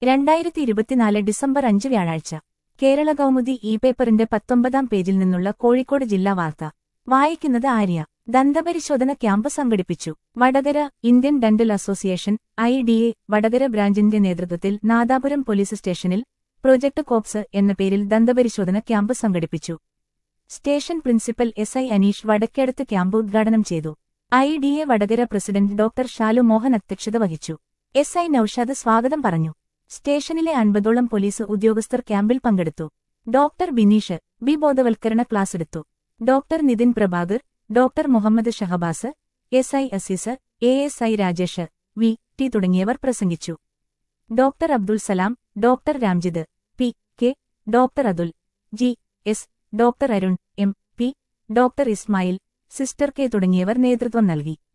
രണ്ടായിരത്തി ഇരുപത്തിനാല് ഡിസംബർ അഞ്ച് വ്യാഴാഴ്ച കേരള കൗമുദി ഇ പേപ്പറിന്റെ പത്തൊമ്പതാം പേജിൽ നിന്നുള്ള കോഴിക്കോട് ജില്ലാ വാർത്ത വായിക്കുന്നത് ആര്യ ദന്തപരിശോധന ക്യാമ്പ് സംഘടിപ്പിച്ചു Vadakara Indian Dental Association I D A Vadakara ബ്രാഞ്ചിന്റെ നേതൃത്വത്തിൽ നാദാപുരം പോലീസ് സ്റ്റേഷനിൽ പ്രൊജക്ട് കോപ്സ് എന്ന പേരിൽ ദന്തപരിശോധന ക്യാമ്പ് സംഘടിപ്പിച്ചു station principal S I Aneesh Vadakkedath camp ഉദ്ഘാടനം ചെയ്തു I D A Vadakara president doctor Shalu Mohan അധ്യക്ഷത വഹിച്ചു എസ് ഐ നൌഷാദ് സ്വാഗതം പറഞ്ഞു സ്റ്റേഷനിലെ അൻപതോളം പോലീസ് ഉദ്യോഗസ്ഥർ ക്യാമ്പിൽ പങ്കെടുത്തു ഡോക്ടർ ബിനീഷ് ബി ബോധവൽക്കരണ ക്ലാസ് എടുത്തു doctor Nithin Prabhakar doctor Muhammad Shahbaz S I Azeez A S I Rajesh V T തുടങ്ങിയവർ പ്രസംഗിച്ചു doctor Abdul Salam doctor Ramjith P K doctor Athul G S doctor Arun M P doctor Ismail sister K തുടങ്ങിയവർ നേതൃത്വം നൽകി